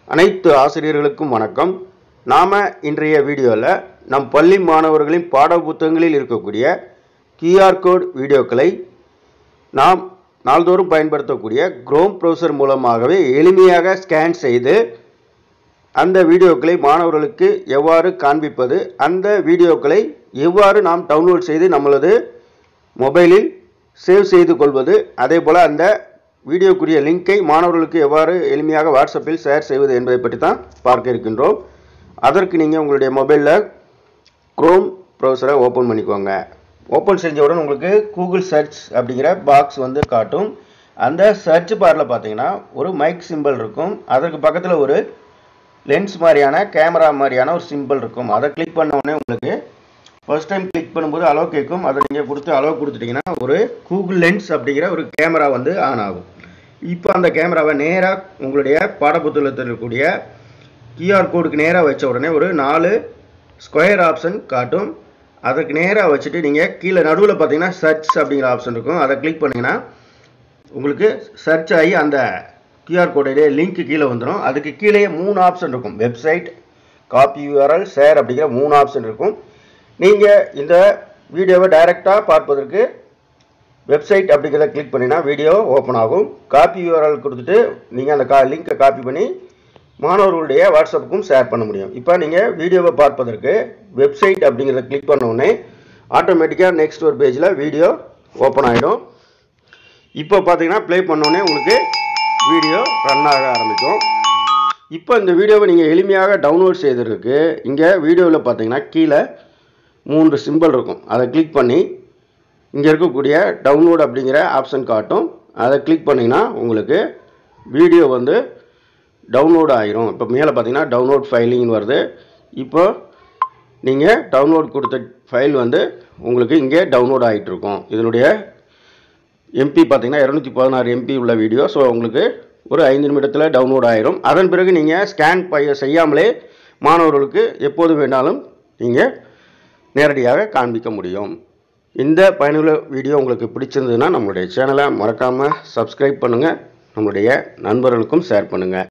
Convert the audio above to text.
அனைத்து ஆசிரியர்களுக்கும் வணக்கம் நாம் இன்றைய வீடியோவில் நம் பள்ளி மாணவர்களின் பாட புத்தகங்களில் இருக்கக்கூடிய கியூஆர் கோட் வீடியோக்களை நாம் நாள்தோறும் பயன்படுத்தக்கூடிய குரோம் ப்ரௌசர் மூலமாகவே எளிமையாக ஸ்கேன் செய்து அந்த வீடியோக்களை மாணவர்களுக்கு எவ்வாறு காண்பிப்பது அந்த வீடியோக்களை எவ்வாறு நாம் டவுன்லோட் செய்து நம்மளது மொபைலில் சேவ் செய்து கொள்வது அதே போல் அந்த வீடியோக்குரிய லிங்கை மாணவர்களுக்கு எவ்வாறு எளிமையாக வாட்ஸ்அப்பில் ஷேர் செய்வது என்பதை பற்றி தான் பார்க்க இருக்கின்றோம் அதற்கு நீங்கள் உங்களுடைய மொபைலில் குரோம் ப்ரௌசரை ஓப்பன் பண்ணிக்கோங்க ஓப்பன் செஞ்சவுடன் உங்களுக்கு கூகுள் சர்ச் அப்படிங்கிற பாக்ஸ் வந்து காட்டும் அந்த சர்ச் பாரில் பார்த்தீங்கன்னா ஒரு மைக் சிம்பிள் இருக்கும் அதற்கு பக்கத்தில் ஒரு லென்ஸ் மாதிரியான கேமரா மாதிரியான ஒரு சிம்பிள் இருக்கும் அதை கிளிக் பண்ண உடனே உங்களுக்கு ஃபர்ஸ்ட் டைம் கிளிக் பண்ணும்போது அலோ கேட்கும் அதை நீங்கள் கொடுத்து அலோ கொடுத்துட்டீங்கன்னா ஒரு கூகுள் லென்ஸ் அப்படிங்கிற ஒரு கேமரா வந்து ஆன் ஆகும் இப்போ அந்த கேமராவை நேராக உங்களுடைய பாடப்புத்தகத்தில் இருக்கக்கூடிய கியூஆர் கோடுக்கு நேராக வச்ச உடனே ஒரு நாலு ஸ்கொயர் ஆப்ஷன் காட்டும் அதுக்கு நேராக வச்சுட்டு நீங்கள் கீழே நடுவில் பார்த்தீங்கன்னா சர்ச் அப்படிங்கிற ஆப்ஷன் இருக்கும் அதை கிளிக் பண்ணிங்கன்னா உங்களுக்கு சர்ச் ஆகி அந்த கியூஆர் கோடைய லிங்க் கீழே வந்துடும் அதுக்கு கீழே மூணு ஆப்ஷன் இருக்கும் வெப்சைட் காப்பி யூஆர்எல் ஷேர் அப்படிங்கிற மூணு ஆப்ஷன் இருக்கும் நீங்கள் இந்த வீடியோவை டைரெக்டாக பார்ப்பதற்கு வெப்சைட் அப்படிங்கிறத கிளிக் பண்ணினா வீடியோ ஓப்பன் ஆகும் காப்பி யூஆர்எல் கொடுத்துட்டு நீங்கள் அந்த கா லிங்கை காப்பி பண்ணி மாணவர்களுடைய வாட்ஸ்அப்புக்கும் ஷேர் பண்ண முடியும் இப்போ நீங்கள் வீடியோவை பார்ப்பதற்கு வெப்சைட் அப்படிங்கிறத கிளிக் பண்ண உடனே ஆட்டோமேட்டிக்காக நெக்ஸ்ட் ஒரு பேஜில் வீடியோ ஓப்பன் ஆகிடும் இப்போ பார்த்தீங்கன்னா ப்ளே பண்ணோடனே உங்களுக்கு வீடியோ ரன் ஆக ஆரம்பிக்கும் இப்போ இந்த வீடியோவை நீங்கள் எளிமையாக டவுன்லோட் செய்ததற்கு இங்கே வீடியோவில் பார்த்தீங்கன்னா கீழே மூன்று சிம்பிள் இருக்கும் அதை கிளிக் பண்ணி இங்கே இருக்கக்கூடிய டவுன்லோட் அப்படிங்கிற ஆப்ஷன் காட்டும் அதை கிளிக் பண்ணிங்கன்னா உங்களுக்கு வீடியோ வந்து டவுன்லோட் ஆகிரும் இப்போ மேலே பார்த்தீங்கன்னா டவுன்லோட் ஃபைலிங்னு வருது இப்போ நீங்கள் டவுன்லோட் கொடுத்த ஃபைல் வந்து உங்களுக்கு இங்கே டவுன்லோட் ஆகிட்டு இருக்கும் இதனுடைய எம்பி பார்த்தீங்கன்னா இரநூத்தி பதினாறு எம்பி உள்ள வீடியோ ஸோ உங்களுக்கு ஒரு ஐந்து நிமிடத்தில் டவுன்லோட் ஆயிரும் அதன் பிறகு நீங்கள் ஸ்கேன் பைய செய்யாமலே மாணவர்களுக்கு எப்போது வேணாலும் நீங்கள் நேரடியாக காண்பிக்க முடியும் இந்த பயனுள்ள வீடியோ உங்களுக்கு பிடிச்சிருந்ததுன்னா நம்மளுடைய சேனலை மறக்காமல் சப்ஸ்கிரைப் பண்ணுங்கள் நம்மளுடைய நண்பர்களுக்கும் ஷேர் பண்ணுங்கள்